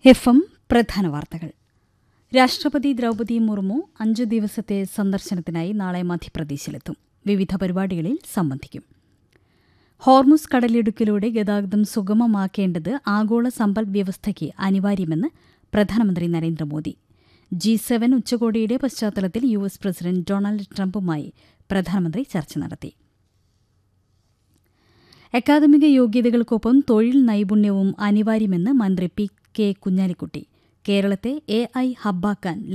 F M പ്രധാന വാർത്തകൾ രാഷ്ട്രപതി ദ്രൗപദി മുർമു അഞ്ചു ദിവസത്തെ സന്ദർശനത്തിനായി നാളെ മധ്യപ്രദേശിലെത്തും വിവിധ പരിപാടികളിൽ സംബന്ധിക്കും ഹോർമുസ് കടലിടുക്കിലൂടെ ഗതാഗതം സുഗമമാക്കേണ്ടത് ആഗോള സമ്പദ് വ്യവസ്ഥയ്ക്ക് അനിവാര്യമെന്ന് പ്രധാനമന്ത്രി നരേന്ദ്രമോദി ജി സെവൻ ഉച്ചകോടിയുടെ പശ്ചാത്തലത്തിൽ യു എസ് പ്രസിഡന്റ് ഡൊണാൾഡ് ട്രംപുമായി പ്രധാനമന്ത്രി ചർച്ച നടത്തി അക്കാദമിക യോഗ്യതകൾക്കൊപ്പം തൊഴിൽ നൈപുണ്യവും അനിവാര്യമെന്ന് മന്ത്രി പി കെ കുഞ്ഞാലിക്കുട്ടി കേരളത്തെ എ ഐ ഹബ്ബാക്കാൻ